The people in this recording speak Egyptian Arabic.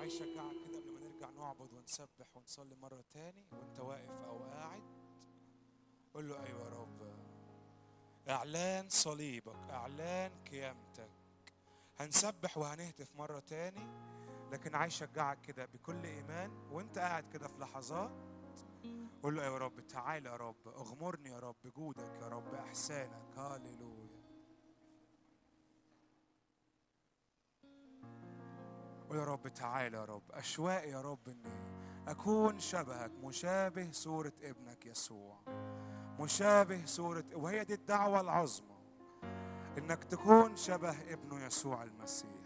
عايز اشجعك كده قبل ما نرجع نعبد ونسبح ونصلي مرة تاني وانت واقف او قاعد قول له ايوه يا رب اعلان صليبك اعلان قيامتك هنسبح وهنهتف مرة تاني لكن عايز اشجعك كده بكل ايمان وانت قاعد كده في لحظات قول له يا رب تعالى يا رب اغمرني يا رب جودك يا رب احسانك هاليلويا قول يا رب تعالى يا رب اشواق يا رب اني اكون شبهك مشابه صورة ابنك يسوع مشابه صورة وهي دي الدعوة العظمى انك تكون شبه ابنه يسوع المسيح